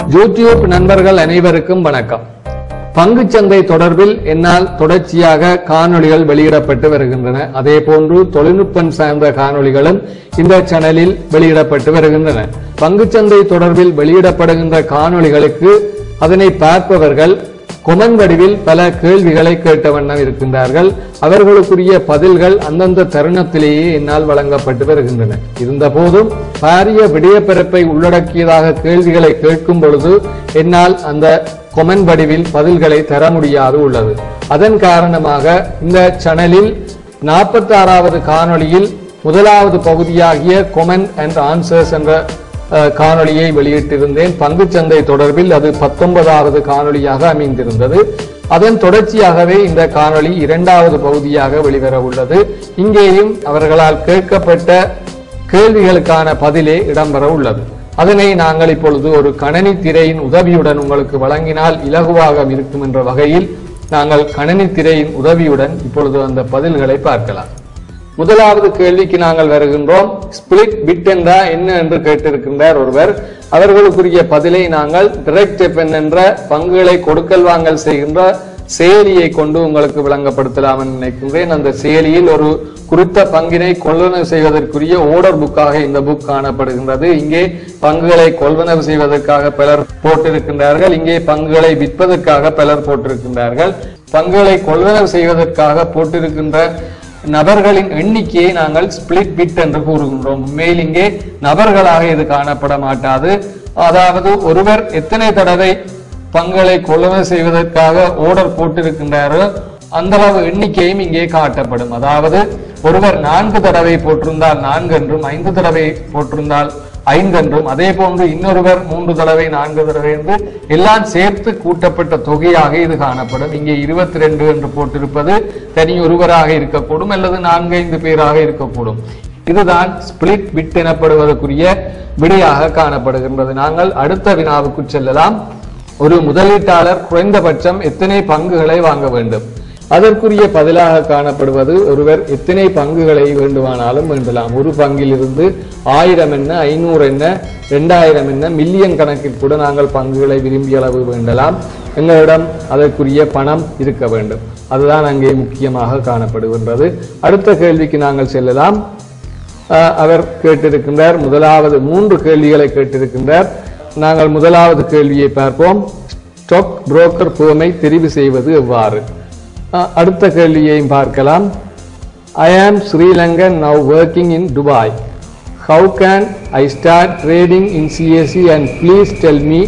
YouTube நண்பர்கள் அனைவருக்கும் வணக்கம் பங்குச்சந்தை தொடர்பில் என்னால் தொடர்ச்சியாக காணொளிகள் வெளியிடப்பட்டு வருகின்றன அதே போன்று தொழில்நுட்பம் சார்ந்த காணொளிகளும் இந்த சேனலில் வெளியிடப்பட்டு வருகின்றன பங்குச்சந்தை தொடர்பில் வெளியிடப்படுகின்ற காணொளிகளுக்கு அதனை பார்ப்பவர்கள் கொமன் வடிவில் பல கேள்விகளை கேட்ட வண்ணம் இருக்கின்றார்கள் அவர்களுக்குரிய பதில்கள் அந்தந்த தருணத்திலேயே என்னால் வழங்கப்பட்டு வருகின்றன இருந்த போதும் பாரிய விடயப்பரப்பை உள்ளடக்கியதாக கேள்விகளை கேட்கும் பொழுது என்னால் அந்த கொமன் வடிவில் பதில்களை தர முடியாது உள்ளது அதன் காரணமாக இந்த சேனலில் நாற்பத்தி ஆறாவது காணொளியில் முதலாவது பகுதியாகிய கொமன் அண்ட் ஆன்சர்ஸ் என்ற அஹ், காணொளியை வெளியிட்டிருந்தேன் பங்குச்சந்தை தொடர்பில் அது பத்தொன்பதாவது காணொளியாக அமைந்திருந்தது அதன் தொடர்ச்சியாகவே இந்த காணொளி இரண்டாவது பகுதியாக வெளிவர உள்ளது இங்கேயும் அவர்களால் கேட்கப்பட்ட கேள்விகளுக்கான பதிலே இடம்பெற உள்ளது அதனை நாங்கள் இப்பொழுது ஒரு கணனி திரையின் உதவியுடன் உங்களுக்கு வழங்கினால் இலகுவாக இருக்கும் என்ற வகையில் நாங்கள் கணனி திரையின் உதவியுடன் இப்பொழுது அந்த பதில்களை பார்க்கலாம் முதலாவது கேள்விக்கு நாங்கள் வருகின்றோம் ஸ்பிளிட் பிட் என்றா என்ன என்று கேட்டிருக்கின்றார் ஒருவர் அவர்களுக்குரிய பதிலை நாங்கள் டிரெக்ட் டெபன் என்ற பங்குகளை கொடுக்கல் வாங்கல் செய்கின்ற செயலியை கொண்டு உங்களுக்கு விளங்கப்படுத்தலாம் என்று நினைக்கின்றேன் அந்த செயலியில் ஒரு குறித்த பங்கினை கொள்வனவு செய்வதற்குரிய ஓர்டர் புக்காக இந்த புக் காணப்படுகின்றது இங்கே பங்குகளை கொள்வனவு செய்வதற்காக பலர் போட்டிருக்கின்றார்கள் இங்கே பங்குகளை விற்பதற்காக பலர் போட்டிருக்கின்றார்கள் பங்குகளை கொள்வனவு செய்வதற்காக போட்டிருக்கின்ற நபர்களின் எண்ணிக்கையை நாங்கள் ஸ்பிளிட் பிட் என்று கூறுகின்றோம் உண்மையில் இங்கே நபர்களாக இது காணப்பட மாட்டாது அதாவது ஒருவர் எத்தனை தடவை பங்குகளை கொள்வனவு செய்வதற்காக ஓர்டர் போட்டிருக்கின்றாரோ அந்த அளவு எண்ணிக்கையும் இங்கே காட்டப்படும் அதாவது ஒருவர் நான்கு தடவை போட்டிருந்தால் நான்கு என்றும் ஐந்து தடவை போட்டிருந்தால் ஐந்து என்றும் அதே போன்று இன்னொருவர் மூன்று தடவை நான்கு தடவை என்று எல்லாம் சேர்த்து கூட்டப்பட்ட தொகையாக இது காணப்படும் இங்கே இருபத்தி ரெண்டு என்று போட்டிருப்பது தனி ஒருவராக இருக்கக்கூடும் அல்லது நான்கு ஐந்து பேராக இருக்கக்கூடும் இதுதான் ஸ்பிளிட் பிட் எனப்படுவதற்குரிய விடையாக காணப்படுகின்றது நாங்கள் அடுத்த வினாவுக்கு செல்லலாம் ஒரு முதலீட்டாளர் குறைந்தபட்சம் எத்தனை பங்குகளை வாங்க வேண்டும் அதற்குரிய பதிலாக காணப்படுவது ஒருவர் எத்தனை பங்குகளை வேண்டுமானாலும் வேண்டலாம் ஒரு பங்கில் இருந்து ஆயிரம் என்ன ஐநூறு என்ன ரெண்டாயிரம் என்ன மில்லியன் கணக்கில் கூட நாங்கள் பங்குகளை விரும்பிய அளவு வேண்டலாம் எங்களிடம் அதற்குரிய பணம் இருக்க வேண்டும் அதுதான் அங்கே முக்கியமாக காணப்படுகின்றது அடுத்த கேள்விக்கு நாங்கள் செல்லலாம் அஹ், அவர் கேட்டிருக்கின்றார் முதலாவது மூன்று கேள்விகளை கேட்டிருக்கின்றார் நாங்கள் முதலாவது கேள்வியை பார்ப்போம் ஸ்டாக் புரோக்கர் ஃபேமை தெரிவு செய்வது எவ்வாறு அஹ், அடுத்த கேள்வியையும் பார்க்கலாம் I am Sri Lankan now working in Dubai how can I start trading in CSC and please tell me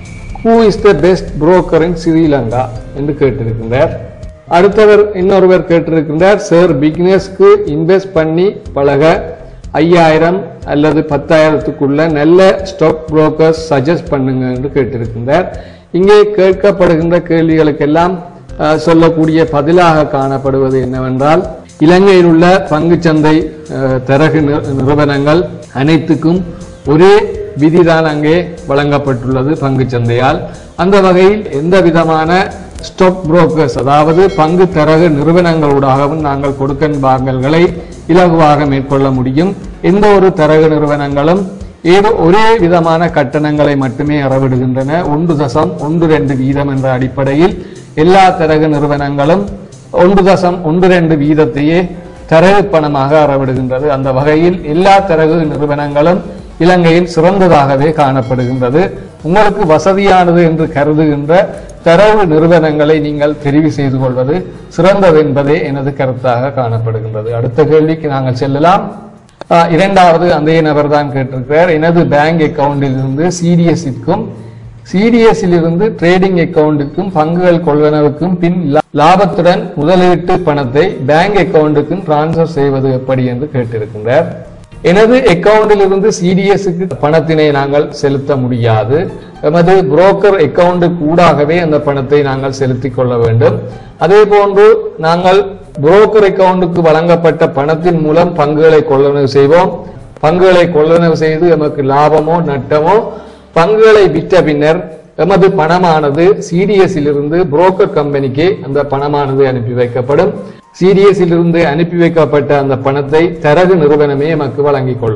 who is the best broker in Sri Lanka என்று கேட்டிருக்கின்றார் அடுத்தவர் இன்னொருவர் கேட்டிருக்கின்றார் சார் பிக்னஸ்க்கு இன்வெஸ்ட் பண்ணி பழக ஐயாயிரம் அல்லது பத்தாயிரத்துக்குள்ள நல்ல ஸ்டாக் புரோக்கர்ஸ் சஜஸ்ட் பண்ணுங்க என்று கேட்டிருக்கின்றார் இங்கே கேட்கப்படுகின்ற கேள்விகளுக்கெல்லாம் அஹ், சொல்லக்கூடிய பதிலாக காணப்படுவது என்னவென்றால் இலங்கையில் உள்ள பங்குச்சந்தை அஹ், தரகு நிறு- நிறுவனங்கள் அனைத்துக்கும் ஒரே விதிதான் அங்கே வழங்கப்பட்டுள்ளது பங்குச்சந்தையால் அந்த வகையில் எந்த விதமான ஸ்டாக் புரோக்கர்ஸ் அதாவது பங்கு தரகு நிறுவனங்களூடாகவும் நாங்கள் கொடுக்கன் வாங்கல்களை இலகுவாக மேற்கொள்ள முடியும் எந்த ஒரு தரகு நிறுவனங்களும் ஏதோ ஒரே விதமான கட்டணங்களை மட்டுமே அறவிடுகின்றன ஒன்று தசம் ஒன்று ரெண்டு வீதம் என்ற அடிப்படையில் எல்லா தரகு நிறுவனங்களும் ஒன்று தசம் ஒன்று ரெண்டு வீதத்தையே தரகு பணமாக அறவிடுகின்றது அந்த வகையில் எல்லா தரகு நிறுவனங்களும் இலங்கையில் சிறந்ததாகவே காணப்படுகின்றது உங்களுக்கு வசதியானது என்று கருதுகின்ற தரவு நிறுவனங்களை நீங்கள் தெரிவு செய்து கொள்வது சிறந்தது என்பதே எனது கருத்தாக காணப்படுகின்றது அடுத்த கேள்விக்கு நாங்கள் செல்லலாம் ஆஹ், இரண்டாவது அந்த நபர் தான் கேட்டிருக்கிறார் எனது பேங்க் அக்கவுண்டில் இருந்து சிடிஎஸ்க்கும் சிடிஎஸ்ஸில் இருந்து ட்ரேடிங் அக்கவுண்டுக்கும் பங்குகள் கொள்வனவுக்கும் பின் லா- லாபத்துடன் முதலீட்டு பணத்தை பேங்க் அக்கவுண்டுக்கும் டிரான்ஸ்ஃபர் செய்வது எப்படி என்று கேட்டிருக்கின்றார் எனது அக்கவுண்டில் இருந்து சிடிஎஸ்க்கு பணத்தினை நாங்கள் செலுத்த முடியாது எமது புரோக்கர் அக்கவுண்டுக்கு ஊடாகவே அந்த பணத்தை நாங்கள் செலுத்திக் கொள்ள வேண்டும் அதே போன்று நாங்கள் புரோக்கர் அக்கவுண்டுக்கு வழங்கப்பட்ட பணத்தின் மூலம் பங்குகளை கொள்ளனவு செய்வோம் பங்குகளை கொள்ளனவு செய்து எமக்கு லாபமோ நட்டமோ பங்குகளை விற்ற பின்னர் எமது பணமானது சிடிஎஸ்ஸில் இருந்து புரோக்கர் கம்பெனிக்கு அந்த பணமானது அனுப்பி வைக்கப்படும் சிடிஎஸ்ஸில் இருந்து அனுப்பி வைக்கப்பட்ட அந்த பணத்தை தரகு நிறுவனமே எமக்கு வழங்கிக் கொள்ளும்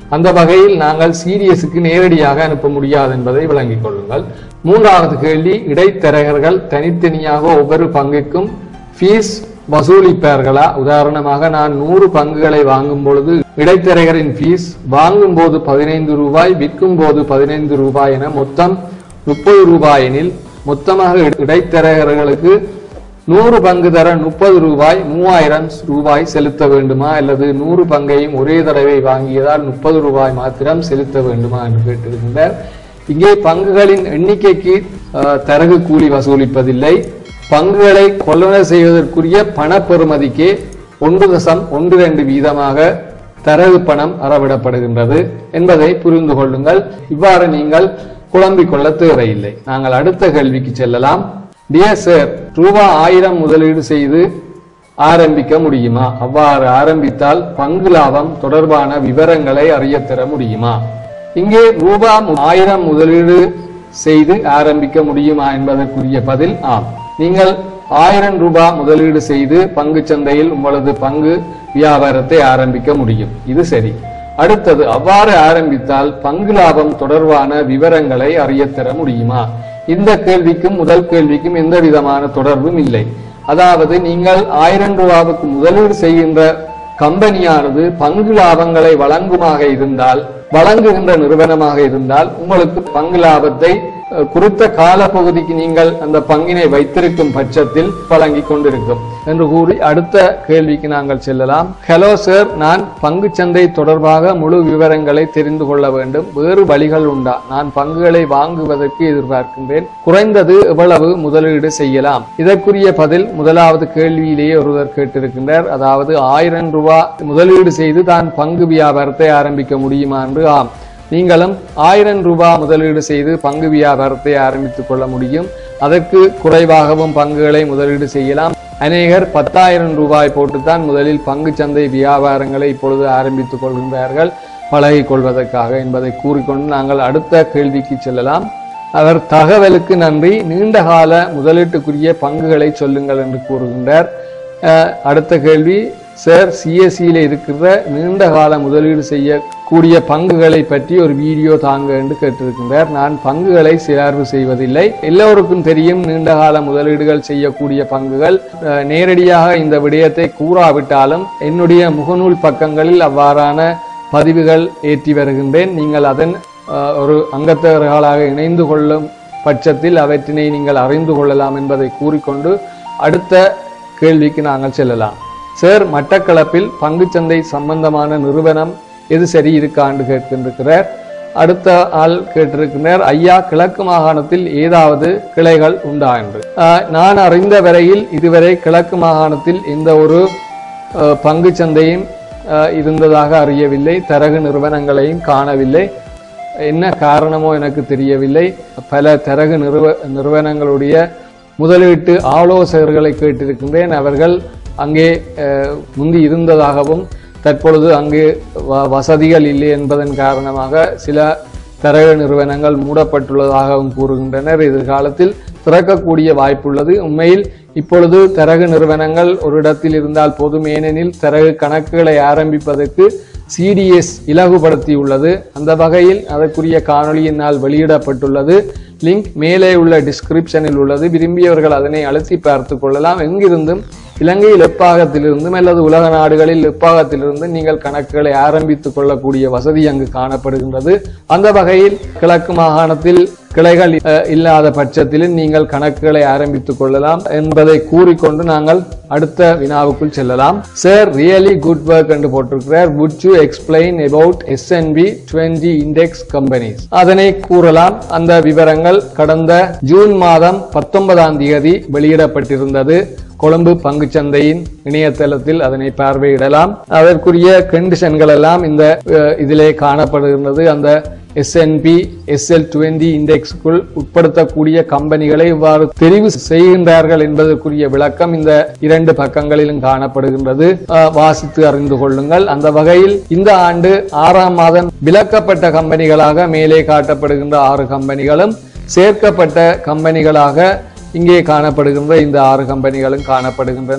அந்த வகையில் நாங்கள் சிடிஎஸ்க்கு நேரடியாக அனுப்ப முடியாது என்பதை விளங்கிக் கொள்ளுங்கள் மூன்றாவது கேள்வி இடைத்தரகர்கள் தனித்தனியாக ஒவ்வொரு பங்குக்கும் ஃபீஸ் வசூலிப்பார்களா உதாரணமாக நான் நூறு பங்குகளை வாங்கும் பொழுது இடைத்தரகரின் ஃபீஸ் வாங்கும் போது பதினைந்து ரூபாய் விற்கும் போது பதினைந்து ரூபாய் என மொத்தம் முப்பது ரூபாய் எனில் மொத்தமாக இடை- இடைத்தரகர்களுக்கு நூறு பங்கு தர முப்பது ரூபாய் மூவாயிரம் ரூபாய் செலுத்த வேண்டுமா அல்லது நூறு பங்கையும் ஒரே தடவை வாங்கியதால் முப்பது ரூபாய் மாத்திரம் செலுத்த வேண்டுமா என்று கேட்டிருக்கின்றார் இங்கே பங்குகளின் எண்ணிக்கைக்கு அஹ், தரகு கூலி வசூலிப்பதில்லை பங்குகளை கொள்வனர் செய்வதற்குரிய பண பெறுமதிக்கே ஒன்று தசம் ஒன்று ரெண்டு வீதமாக தரகு பணம் அறவிடப்படுகின்றது என்பதை புரிந்து கொள்ளுங்கள் இவ்வாறு நீங்கள் குழம்பிக் கொள்ள தேவையில்லை நாங்கள் அடுத்த கேள்விக்கு செல்லலாம் டியர் சார் ரூபா ஆயிரம் முதலீடு செய்து ஆரம்பிக்க முடியுமா அவ்வாறு ஆரம்பித்தால் பங்கு லாபம் தொடர்பான விவரங்களை அறியத் தர முடியுமா இங்கே ரூபா ஆயிரம் முதலீடு செய்து ஆரம்பிக்க முடியுமா என்பதற்குரிய பதில் ஆம் நீங்கள் ஆயிரம் ரூபாய் முதலீடு செய்து பங்கு சந்தையில் உங்களது பங்கு வியாபாரத்தை ஆரம்பிக்க முடியும் இது சரி அடுத்தது அவ்வாறு ஆரம்பித்தால் பங்கு லாபம் தொடர்பான விவரங்களை அறியத் தர முடியுமா இந்த கேள்விக்கும் முதல் கேள்விக்கும் எந்த விதமான தொடர்பும் இல்லை அதாவது நீங்கள் ஆயிரம் ரூபாவுக்கு முதலீடு செய்கின்ற கம்பெனியானது பங்கு லாபங்களை வழங்குமாக இருந்தால் வழங்குகின்ற நிறுவனமாக இருந்தால் உங்களுக்கு பங்கு லாபத்தை அஹ், குறித்த கால பகுதிக்கு நீங்கள் அந்த பங்கினை வைத்திருக்கும் பட்சத்தில் வழங்கிக் கொண்டிருக்கும் என்று கூறி அடுத்த கேள்விக்கு நாங்கள் செல்லலாம் ஹலோ சார் நான் பங்கு சந்தை தொடர்பாக முழு விவரங்களை தெரிந்து கொள்ள வேண்டும் வேறு வழிகள் உண்டா நான் பங்குகளை வாங்குவதற்கு எதிர்பார்க்கின்றேன் குறைந்தது எவ்வளவு முதலீடு செய்யலாம் இதற்குரிய பதில் முதலாவது கேள்வியிலேயே ஒருவர் கேட்டிருக்கின்றார் அதாவது ஆயிரம் ரூபாய் முதலீடு செய்து தான் பங்கு வியாபாரத்தை ஆரம்பிக்க முடியுமா என்று ஆம் நீங்களும் ஆயிரம் ரூபாய் முதலீடு செய்து பங்கு வியாபாரத்தை ஆரம்பித்துக் கொள்ள முடியும் அதற்கு குறைவாகவும் பங்குகளை முதலீடு செய்யலாம் அநேகர் பத்தாயிரம் ரூபாய் போட்டுத்தான் முதலில் பங்கு சந்தை வியாபாரங்களை இப்பொழுது ஆரம்பித்துக் கொள்கின்றார்கள் பழகிக் கொள்வதற்காக என்பதை கூறிக்கொண்டு நாங்கள் அடுத்த கேள்விக்கு செல்லலாம் அவர் தகவலுக்கு நன்றி நீண்ட கால முதலீட்டுக்குரிய பங்குகளை சொல்லுங்கள் என்று கூறுகின்றார் அஹ், அடுத்த கேள்வி சார் சிஎஸ்சியில் இருக்கிற நீண்ட கால முதலீடு செய்யக்கூடிய பங்குகளை பற்றி ஒரு வீடியோ தாங்க என்று கேட்டிருக்கின்றார் நான் பங்குகளை தேர்வு செய்வதில்லை எல்லோருக்கும் தெரியும் நீண்ட கால முதலீடுகள் செய்யக்கூடிய பங்குகள் அஹ், நேரடியாக இந்த விடயத்தை கூறாவிட்டாலும் என்னுடைய முகநூல் பக்கங்களில் அவ்வாறான பதிவுகள் ஏற்றி வருகின்றேன் நீங்கள் அதன் அஹ், ஒரு அங்கத்தவர்களாக இணைந்து கொள்ளும் பட்சத்தில் அவற்றினை நீங்கள் அறிந்து கொள்ளலாம் என்பதை கூறிக்கொண்டு அடுத்த கேள்விக்கு நாங்கள் செல்லலாம் சார் மட்டக்களப்பில் பங்குச்சந்தை சம்பந்தமான நிறுவனம் எது சரி இருக்காண்டு கேட்கின்றிருக்கிறார் அடுத்த ஆள் கேட்டிருக்கிறார் ஐயா கிழக்கு மாகாணத்தில் ஏதாவது கிளைகள் உண்டா என்று அஹ், நான் அறிந்த வரையில் இதுவரை கிழக்கு மாகாணத்தில் எந்த ஒரு அஹ், பங்குச் சந்தையும் அஹ், இருந்ததாக அறியவில்லை தரகு நிறுவனங்களையும் காணவில்லை என்ன காரணமோ எனக்கு தெரியவில்லை பல தரகு நிறுவ நிறுவனங்களுடைய முதலீட்டு ஆலோசகர்களை கேட்டிருக்கின்றேன் அவர்கள் அங்கே அஹ், முந்தி இருந்ததாகவும் தற்பொழுது அங்கு வ- வசதிகள் இல்லை என்பதன் காரணமாக சில தரகு நிறுவனங்கள் மூடப்பட்டுள்ளதாகவும் கூறுகின்றனர் எதிர்காலத்தில் திறக்கக்கூடிய வாய்ப்புள்ளது உண்மையில் இப்பொழுது தரகு நிறுவனங்கள் ஒரு இடத்தில் இருந்தால் போதும் ஏனெனில் தரகு கணக்குகளை ஆரம்பிப்பதற்கு சிடிஎஸ் இலகுபடுத்தியுள்ளது அந்த வகையில் அதற்குரிய காணொளியினால் வெளியிடப்பட்டுள்ளது லிங்க் மேலே உள்ள டிஸ்கிரிப்ஷனில் உள்ளது விரும்பியவர்கள் அதனை அழுத்தி பார்த்துக் கொள்ளலாம் எங்கிருந்தும் இலங்கையில் எப்பாகத்திலிருந்தும் அல்லது உலக நாடுகளில் எப்பாகத்திலிருந்தும் நீங்கள் கணக்குகளை ஆரம்பித்துக் கொள்ளக்கூடிய வசதி அங்கு காணப்படுகின்றது அந்த வகையில் கிழக்கு மாகாணத்தில் கிளைகள் அஹ், இல்லாத பட்சத்திலும் நீங்கள் கணக்குகளை ஆரம்பித்துக் கொள்ளலாம் என்பதை கூறிக்கொண்டு நாங்கள் அடுத்த வினாவுக்குள் செல்லலாம் சார் ரியலி குட் ஒர்க் என்று போட்டிருக்கிறார் would you explain about SNB 20 index companies அதனை கூறலாம் அந்த விவரங்கள் கடந்த ஜூன் மாதம் பத்தொன்பதாம் தேதி வெளியிடப்பட்டிருந்தது கொழும்பு பங்குச்சந்தையின் இணையதளத்தில் அதனை பார்வையிடலாம் அதற்குரிய கண்டிஷன்கள் எல்லாம் இந்த அஹ், இதிலே காணப்படுகின்றது அந்த எஸ்என்பி எஸ்எல் டுவெண்டி இண்டெக்ஸுக்குள் உட்படுத்தக்கூடிய கம்பெனிகளை இவ்வாறு தெரிவு செய்கின்றார்கள் என்பதற்குரிய விளக்கம் இந்த இரண்டு பக்கங்களிலும் காணப்படுகின்றது அஹ், வாசித்து அறிந்து கொள்ளுங்கள் அந்த வகையில் இந்த ஆண்டு ஆறாம் மாதம் விலக்கப்பட்ட கம்பெனிகளாக மேலே காட்டப்படுகின்ற ஆறு கம்பெனிகளும் சேர்க்கப்பட்ட கம்பெனிகளாக இங்கே காணப்படுகின்ற இந்த ஆறு கம்பெனிகளும் காணப்படுகின்றன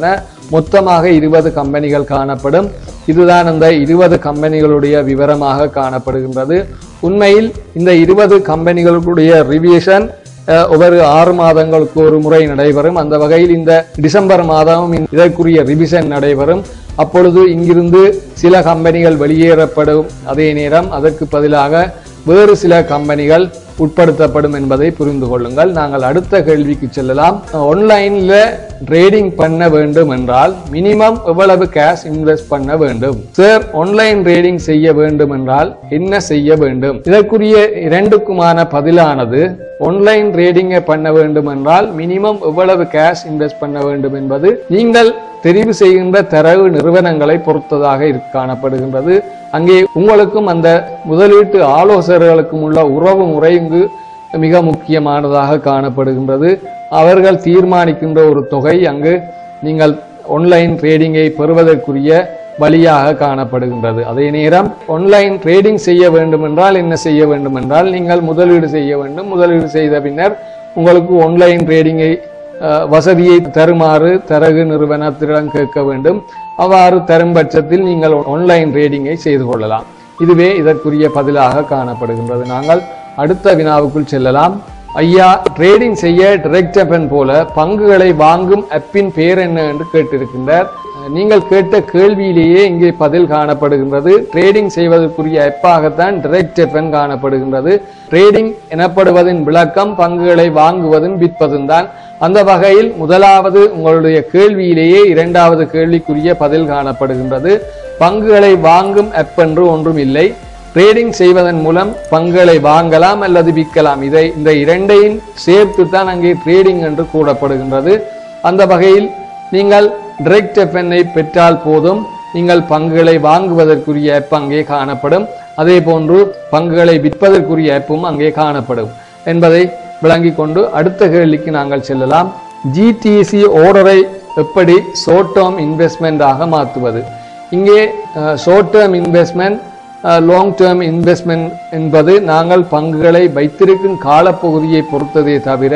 மொத்தமாக இருபது கம்பெனிகள் காணப்படும் இதுதான் அந்த இருபது கம்பெனிகளுடைய விவரமாக காணப்படுகின்றது உண்மையில் இந்த இருபது கம்பெனிகளுடைய ரிவியேஷன் அஹ், ஒவ்வொரு ஆறு மாதங்களுக்கு ஒரு முறை நடைபெறும் அந்த வகையில் இந்த டிசம்பர் மாதமும் இந்த- இதற்குரிய ரிவிஷன் நடைபெறும் அப்பொழுது இங்கிருந்து சில கம்பெனிகள் வெளியேறப்படும் அதே நேரம் அதற்கு பதிலாக வேறு சில கம்பெனிகள் உட்படுத்தப்படும் என்பதை புரிந்து கொள்ளுங்கள் நாங்கள் அடுத்த கேள்விக்கு செல்லலாம் ஆன்லைன்ல ட்ரேடிங் பண்ண வேண்டும் என்றால் மினிமம் எவ்வளவு கேஷ் இன்வெஸ்ட் பண்ண வேண்டும் சார் ஆன்லைன் ட்ரேடிங் செய்ய வேண்டும் என்றால் என்ன செய்ய வேண்டும் இதற்குரிய இரண்டுக்குமான பதிலானது ஆன்லைன் ட்ரேடிங்கை பண்ண வேண்டும் என்றால் மினிமம் எவ்வளவு கேஷ் இன்வெஸ்ட் பண்ண வேண்டும் என்பது நீங்கள் தெரிவு செய்கின்ற தரவு நிறுவனங்களை பொறுத்ததாக இருக்- காணப்படுகின்றது அங்கே உங்களுக்கும் அந்த முதலீட்டு ஆலோசகர்களுக்கும் உள்ள உறவு முறை இங்கு மிக முக்கியமானதாக காணப்படுகின்றது அவர்கள் தீர்மானிக்கின்ற ஒரு தொகை அங்கு நீங்கள் ஆன்லைன் ட்ரேடிங்கை பெறுவதற்குரிய வழியாக காணப்படுகின்றது அதே நேரம் ஆன்லைன் ட்ரேடிங் செய்ய வேண்டும் என்றால் என்ன செய்ய வேண்டும் என்றால் நீங்கள் முதலீடு செய்ய வேண்டும் முதலீடு செய்த பின்னர் உங்களுக்கு ஆன்லைன் ட்ரேடிங்கை அஹ், வசதியை தருமாறு தரகு நிறுவனத்திடம் கேட்க வேண்டும் அவ்வாறு தரும் பட்சத்தில் நீங்கள் ஆன்லைன் ட்ரேடிங்கை செய்து கொள்ளலாம் இதுவே இதற்குரிய பதிலாக காணப்படுகின்றது நாங்கள் அடுத்த வினாவுக்குள் செல்லலாம் ஐயா ட்ரேடிங் செய்ய டிரெக்ட் அப்பன் போல பங்குகளை வாங்கும் அப்பின் பெயர் என்ன என்று கேட்டிருக்கின்றார் நீங்கள் கேட்ட கேள்வியிலேயே இங்கே பதில் காணப்படுகின்றது ட்ரேடிங் செய்வதற்குரிய அப்பாகத்தான் டிரெக்ட் எப்பன் காணப்படுகின்றது ட்ரேடிங் எனப்படுவதின் விளக்கம் பங்குகளை வாங்குவதும் விற்பதும் தான் அந்த வகையில் முதலாவது உங்களுடைய கேள்வியிலேயே இரண்டாவது கேள்விக்குரிய பதில் காணப்படுகின்றது பங்குகளை வாங்கும் அப் என்று ஒன்றும் இல்லை ட்ரேடிங் செய்வதன் மூலம் பங்குகளை வாங்கலாம் அல்லது விற்கலாம் இதை இந்த இரண்டையும் சேர்த்து தான் அங்கே ட்ரேடிங் என்று கூறப்படுகின்றது அந்த வகையில் நீங்கள் டிரெக்ட் எஃப்என்ஐ பெற்றால் போதும் நீங்கள் பங்குகளை வாங்குவதற்குரிய ஆப் அங்கே காணப்படும் அதே போன்று பங்குகளை விற்பதற்குரிய ஆப்பும் அங்கே காணப்படும் என்பதை விளங்கிக் கொண்டு அடுத்த கேள்விக்கு நாங்கள் செல்லலாம் ஜிடிசி ஓர்டரை எப்படி ஷார்ட் டேர்ம் இன்வெஸ்ட்மெண்டாக மாற்றுவது இங்கே short term investment long term investment என்பது நாங்கள் பங்குகளை வைத்திருக்கும் காலப்பகுதியை பொறுத்ததே தவிர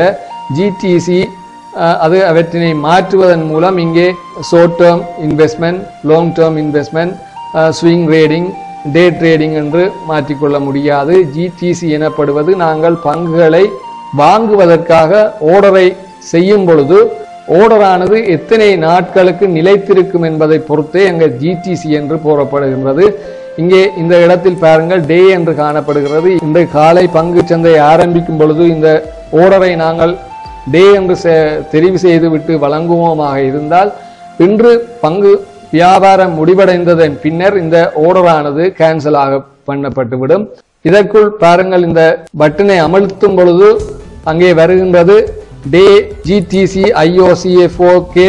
ஜிடிசி அது அவற்றினை மாற்றுவதன் மூலம் இங்கே short term investment long term investment swing trading day trading என்று மாற்றிக்கொள்ள முடியாது ஜிடிசி எனப்படுவது நாங்கள் பங்குகளை வாங்குவதற்காக ஓர்டரை செய்யும் பொழுது ஓர்டரானது எத்தனை நாட்களுக்கு நிலைத்திருக்கும் என்பதை பொறுத்தே அங்கே ஜிடிசி என்று கூறப்படுகின்றது இங்கே இந்த இடத்தில் பாருங்கள் டே என்று காணப்படுகிறது இந்த காலை பங்கு சந்தை ஆரம்பிக்கும் பொழுது இந்த ஓர்டரை நாங்கள் டே என்று செ- தெரிவு செய்துவிட்டு வழங்குவோமாக இருந்தால் இன்று பங்கு வியாபாரம் முடிவடைந்ததன் பின்னர் இந்த ஓர்டரானது கேன்சல் ஆக பண்ணப்பட்டுவிடும் இதற்குள் பாருங்கள் இந்த பட்டனை அமர்த்தும் பொழுது அங்கே வருகின்றது day GDC IOCA four K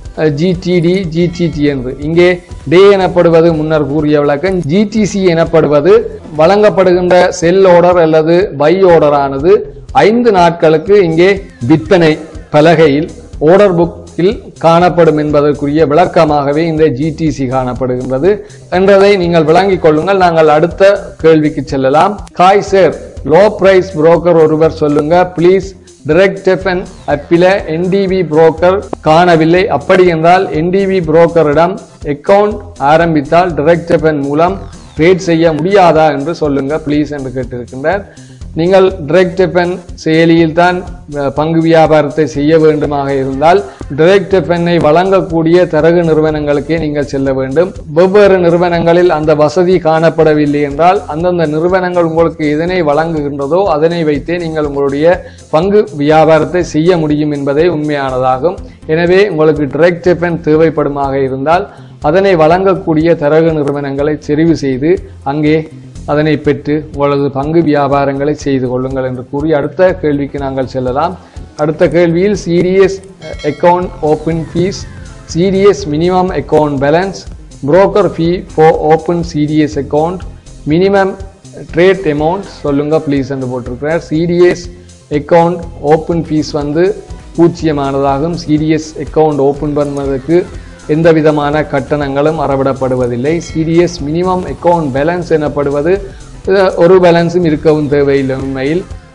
GDD GDD என்று இங்கே டே எனப்படுவது முன்னர் கூறிய விளக்கம் ஜிடிசி எனப்படுவது வழங்கப்படுகின்ற செல் ஆர்டர் அல்லது பை ஆர்டர் ஆனது ஐந்து நாட்களுக்கு இங்கே விற்பனை பலகையில் ஆர்டர் புக்கில் காணப்படும் என்பதற்குரிய விளக்கமாகவே இந்த ஜிடிசி காணப்படுகின்றது என்றதை நீங்கள் விளங்கிக் கொள்ளுங்கள் நாங்கள் அடுத்த கேள்விக்கு செல்லலாம் காய் சார் லோ பிரைஸ் புரோக்கர் ஒருவர் சொல்லுங்க ப்ளீஸ் டிரெக்ட் எஃப்என் அப்பில என்டிவி புரோக்கர் காணவில்லை அப்படி என்றால் என்டிவி புரோக்கரிடம் அக்கவுண்ட் ஆரம்பித்தால் டிரெக்ட் எஃப்என் மூலம் ட்ரேட் செய்ய முடியாதா என்று சொல்லுங்க ப்ளீஸ் என்று கேட்டிருக்கின்றார் நீங்கள் டிரெக்ட் எஃப்என் செயலியில் தான் அஹ், பங்கு வியாபாரத்தை செய்ய வேண்டுமாக இருந்தால் டிரெக்ட் எஃப்என்னை வழங்கக்கூடிய தரகு நிறுவனங்களுக்கே நீங்கள் செல்ல வேண்டும் வெவ்வேறு நிறுவனங்களில் அந்த வசதி காணப்படவில்லை என்றால் அந்தந்த நிறுவனங்கள் உங்களுக்கு எதனை வழங்குகின்றதோ அதனை வைத்தே நீங்கள் உங்களுடைய பங்கு வியாபாரத்தை செய்ய முடியும் என்பதே உண்மையானதாகும் எனவே உங்களுக்கு டிரெக்ட் எஃப்என் தேவைப்படுமாக இருந்தால் அதனை வழங்கக்கூடிய தரகு நிறுவனங்களை தெரிவு செய்து அங்கே அதனை பெற்று உங்களது பங்கு வியாபாரங்களை செய்து கொள்ளுங்கள் என்று கூறி அடுத்த கேள்விக்கு நாங்கள் செல்லலாம் அடுத்த கேள்வியில் serious account open fees serious minimum account balance broker fee for open serious account minimum trade amount சொல்லுங்க ப்ளீஸ் என்று போட்டிருக்கிறார் சீரியஸ் அக்கவுண்ட் ஓப்பன் ஃபீஸ் வந்து பூஜ்ஜியமானதாகும் சீரியஸ் அக்கவுண்ட் ஓப்பன் பண்ணுவதற்கு எந்த விதமான கட்டணங்களும் அறவிடப்படுவதில்லை சீரியஸ் மினிமம் அக்கவுண்ட் பேலன்ஸ் எனப்படுவது அஹ், ஒரு பேலன்ஸும் இருக்கவும் தேவையில்லை உண்மையில்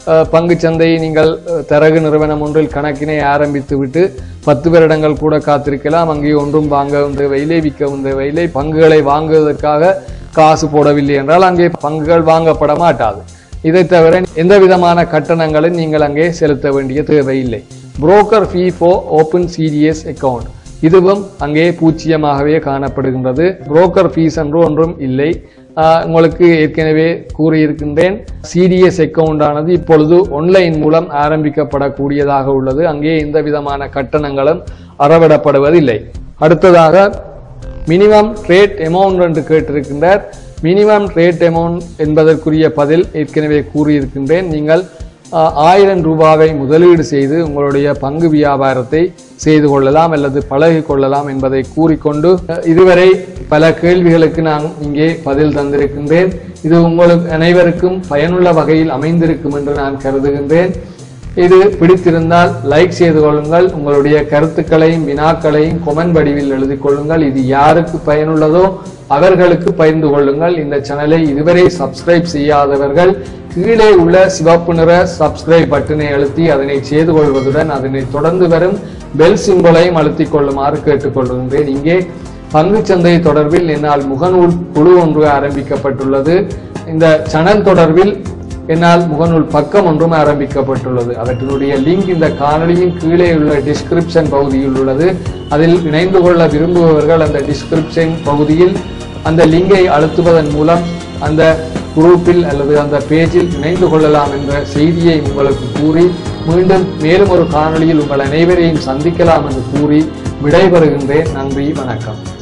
அஹ், பங்குச் சந்தையை நீங்கள் அஹ், தரகு நிறுவனம் ஒன்றில் கணக்கினை ஆரம்பித்து விட்டு பத்து வருடங்கள் கூட காத்திருக்கலாம் அங்கே ஒன்றும் வாங்க தேவையில்லை விற்கவும் தேவையில்லை பங்குகளை வாங்குவதற்காக காசு போடவில்லை என்றால் அங்கே பங்குகள் வாங்கப்பட மாட்டாது இதை தவிர எந்த விதமான கட்டணங்களும் நீங்கள் அங்கே செலுத்த வேண்டிய தேவையில்லை broker fee for open CDS account இதுவும் அங்கே பூச்சியமாகவே காணப்படுகின்றது புரோக்கர் ஃபீஸ் என்று ஒன்றும் இல்லை ஆஹ் உங்களுக்கு ஏற்கனவே கூறியிருக்கின்றேன் சிடிஎஸ் அக்கவுண்ட் ஆனது இப்பொழுது ஒன்லைன் மூலம் ஆரம்பிக்கப்படக்கூடியதாக உள்ளது அங்கே எந்த விதமான கட்டணங்களும் அறவிடப்படுவதில்லை அடுத்ததாக மினிமம் ரேட் அமௌண்ட் என்று கேட்டிருக்கின்றார் மினிமம் ரேட் அமௌண்ட் என்பதற்குரிய பதில் ஏற்கனவே கூறியிருக்கின்றேன் நீங்கள் ஆஹ், ஆயிரம் ரூபாவை முதலீடு செய்து உங்களுடைய பங்கு வியாபாரத்தை செய்து கொள்ளலாம் அல்லது பழகி கொள்ளலாம் என்பதை கூறிக்கொண்டு அஹ், இதுவரை பல கேள்விகளுக்கு நான் இங்கே பதில் தந்திருக்கின்றேன் இது உங்களுக்கு அனைவருக்கும் பயனுள்ள வகையில் அமைந்திருக்கும் என்று நான் கருதுகின்றேன் இது பிடித்திருந்தால் லைக் செய்து கொள்ளுங்கள் உங்களுடைய கருத்துக்களையும் வினாக்களையும் கொமெண்ட் வடிவில் எழுதி கொள்ளுங்கள் இது யாருக்கு பயனுள்ளதோ அவர்களுக்கு பகிர்ந்து கொள்ளுங்கள் இந்த சேனலை இதுவரை சப்ஸ்கிரைப் செய்யாதவர்கள் கீழே உள்ள சிவப்பு நிற சப்ஸ்கிரைப் பட்டனை அழுத்தி அதனை செய்து கொள்வதுடன் அதனை தொடர்ந்து வரும் பெல் சிம்பலையும் அழுத்திக் கொள்ளுமாறு கேட்டுக்கொள்கின்றேன் இங்கே பங்குச்சந்தை தொடர்பில் என்னால் முகநூல் குழு ஒன்று ஆரம்பிக்கப்பட்டுள்ளது இந்த சேனல் தொடர்பில் என்னால் முகநூல் பக்கம் ஒன்றும் ஆரம்பிக்கப்பட்டுள்ளது அவற்றினுடைய லிங்க் இந்த காணொளியின் கீழே உள்ள டிஸ்கிரிப்ஷன் பகுதியில் உள்ளது அதில் இணைந்து கொள்ள விரும்புபவர்கள் அந்த டிஸ்கிரிப்ஷன் பகுதியில் அந்த லிங்கை அழுத்துவதன் மூலம் அந்த குரூப்பில் அல்லது அந்த பேஜில் இணைந்து கொள்ளலாம் என்ற செய்தியை உங்களுக்கு கூறி மீண்டும் மேலும் ஒரு காணொளியில் உங்கள் அனைவரையும் சந்திக்கலாம் என்று கூறி விடைபெறுகின்றேன் நன்றி வணக்கம்